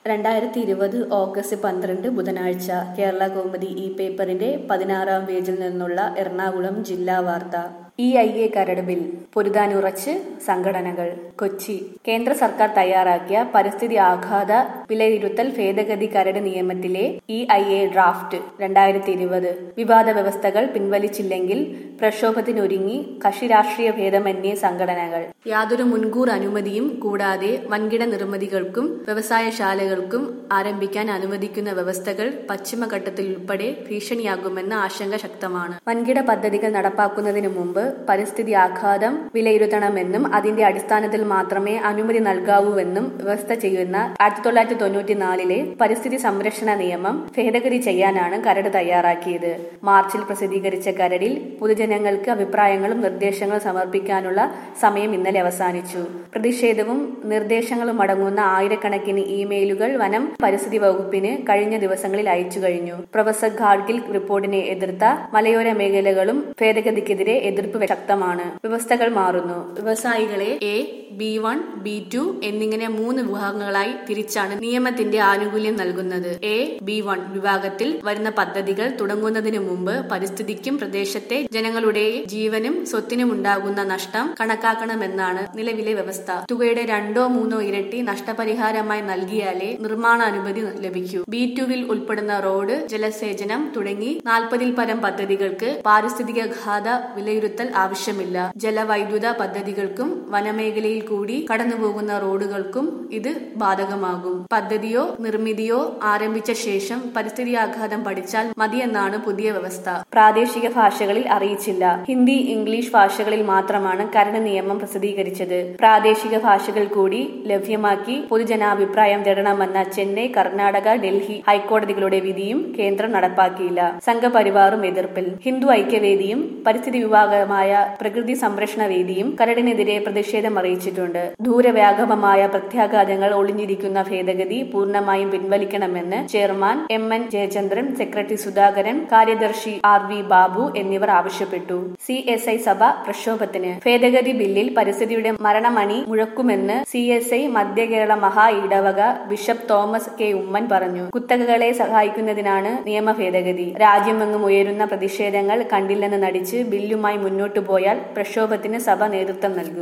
രണ്ടായിരത്തി ഇരുപത് ഓഗസ്റ്റ് പന്ത്രണ്ട് ബുധനാഴ്ച കേരള കൗമുദി ഈ പേപ്പറിന്റെ പതിനാറാം പേജിൽ നിന്നുള്ള എറണാകുളം ജില്ലാ വാർത്ത ഇ ഐ എ കരട് ബിൽ പൊരുതാനുറച്ച് സംഘടനകൾ കൊച്ചി കേന്ദ്ര സർക്കാർ തയ്യാറാക്കിയ പരിസ്ഥിതി ആഘാത വിലയിരുത്തൽ ഭേദഗതി കരട് നിയമത്തിലെ ഇ ഐ എ ഡ്രാഫ്റ്റ് രണ്ടായിരത്തി ഇരുപത് വിവാദ വ്യവസ്ഥകൾ പിൻവലിച്ചില്ലെങ്കിൽ പ്രക്ഷോഭത്തിനൊരുങ്ങി കക്ഷി രാഷ്ട്രീയ ഭേദമന്യേ സംഘടനകൾ യാതൊരു മുൻകൂർ അനുമതിയും കൂടാതെ വൻകിട നിർമ്മിതികൾക്കും വ്യവസായശാലകൾക്കും ആരംഭിക്കാൻ അനുവദിക്കുന്ന വ്യവസ്ഥകൾ പശ്ചിമഘട്ടത്തിൽ ഉൾപ്പെടെ ഭീഷണിയാകുമെന്ന ആശങ്ക ശക്തമാണ് വൻകിട പദ്ധതികൾ നടപ്പാക്കുന്നതിന് മുമ്പ് പരിസ്ഥിതി ആഘാതം വിലയിരുത്തണമെന്നും അതിന്റെ അടിസ്ഥാനത്തിൽ മാത്രമേ അനുമതി നൽകാവൂവെന്നും വ്യവസ്ഥ ചെയ്യുന്ന ആയിരത്തി തൊള്ളായിരത്തി തൊണ്ണൂറ്റിനാലിലെ പരിസ്ഥിതി സംരക്ഷണ നിയമം ഭേദഗതി ചെയ്യാനാണ് കരട് തയ്യാറാക്കിയത് മാർച്ചിൽ പ്രസിദ്ധീകരിച്ച കരടിൽ പൊതുജനങ്ങൾക്ക് അഭിപ്രായങ്ങളും നിർദ്ദേശങ്ങളും സമർപ്പിക്കാനുള്ള സമയം ഇന്നലെ അവസാനിച്ചു പ്രതിഷേധവും നിർദ്ദേശങ്ങളും അടങ്ങുന്ന ആയിരക്കണക്കിന് ഇമെയിലുകൾ വനം പരിസ്ഥിതി വകുപ്പിന് കഴിഞ്ഞ ദിവസങ്ങളിൽ അയച്ചു കഴിഞ്ഞു പ്രൊഫസർ ഖാഡ്ഗിൽ റിപ്പോർട്ടിനെ എതിർത്ത മലയോര മേഖലകളും ഭേദഗതിക്കെതിരെ എതിർപ്പ് ശക്തമാണ് വ്യവസ്ഥകൾ മാറുന്നു വ്യവസായികളെ A B one B two എന്നിങ്ങനെ മൂന്ന് വിഭാഗങ്ങളായി തിരിച്ചാണ് നിയമത്തിന്റെ ആനുകൂല്യം നൽകുന്നത് എ ബി വൺ വിഭാഗത്തിൽ വരുന്ന പദ്ധതികൾ തുടങ്ങുന്നതിന് മുമ്പ് പരിസ്ഥിതിക്കും പ്രദേശത്തെ ജനങ്ങളുടെ ജീവനും സ്വത്തിനും ഉണ്ടാകുന്ന നഷ്ടം കണക്കാക്കണമെന്നാണ് നിലവിലെ വ്യവസ്ഥ തുകയുടെ രണ്ടോ മൂന്നോ ഇരട്ടി നഷ്ടപരിഹാരമായി നൽകിയാലേ നിർമ്മാണ അനുമതി ലഭിക്കൂ ബി ടുവിൽ ഉൾപ്പെടുന്ന റോഡ് ജലസേചനം തുടങ്ങി നാൽപ്പതിൽ പരം പദ്ധതികൾക്ക് പാരിസ്ഥിതിക ഘാത വിലയിരുത്തൽ ആവശ്യമില്ല ജലവൈദ്യുത പദ്ധതികൾക്കും വനമേഖലയിൽ കൂടി കടന്നുപോകുന്ന റോഡുകൾക്കും ഇത് ബാധകമാകും പദ്ധതിയോ നിർമ്മിതിയോ ആരംഭിച്ച ശേഷം പരിസ്ഥിതി ആഘാതം പഠിച്ചാൽ മതിയെന്നാണ് പുതിയ വ്യവസ്ഥ പ്രാദേശിക ഭാഷകളിൽ അറിയിച്ചില്ല ഹിന്ദി ഇംഗ്ലീഷ് ഭാഷകളിൽ മാത്രമാണ് കരട് നിയമം പ്രസിദ്ധീകരിച്ചത് പ്രാദേശിക ഭാഷകൾ കൂടി ലഭ്യമാക്കി പൊതുജനാഭിപ്രായം തേടണമെന്ന ചെന്നൈ കർണാടക ഡൽഹി ഹൈക്കോടതികളുടെ വിധിയും കേന്ദ്രം നടപ്പാക്കിയില്ല സംഘപരിവാറും എതിർപ്പിൽ ഹിന്ദു ഐക്യവേദിയും പരിസ്ഥിതി വിഭാഗമായ പ്രകൃതി സംരക്ഷണ വേദിയും കരടിനെതിരെ പ്രതിഷേധം അറിയിച്ചിട്ടുണ്ട് ദൂരവ്യാപകമായ പ്രത്യാഘാതങ്ങൾ ഒളിഞ്ഞിരിക്കുന്ന ഭേദഗതി പൂർണ്ണമായും പിൻവലിക്കണമെന്ന് chairman M N Jayachandran secretary Sudhakaran കാര്യദർശി ആർ വി ബാബു എന്നിവർ ആവശ്യപ്പെട്ടു സി എസ് ഐ സഭ പ്രക്ഷോഭത്തിന് ഭേദഗതി ബില്ലിൽ പരിസ്ഥിതിയുടെ മരണമണി മുഴക്കുമെന്ന് സി എസ് ഐ മധ്യ കേരള മഹാ ഇടവക ബിഷപ്പ് തോമസ് കെ ഉമ്മൻ പറഞ്ഞു കുത്തകകളെ സഹായിക്കുന്നതിനാണ് നിയമ ഭേദഗതി രാജ്യമെങ്ങും ഉയരുന്ന പ്രതിഷേധങ്ങൾ കണ്ടില്ലെന്ന് നടിച്ച് ബില്ലുമായി മുന്നോട്ടു പോയാൽ പ്രക്ഷോഭത്തിന് സഭ നേതൃത്വം നൽകും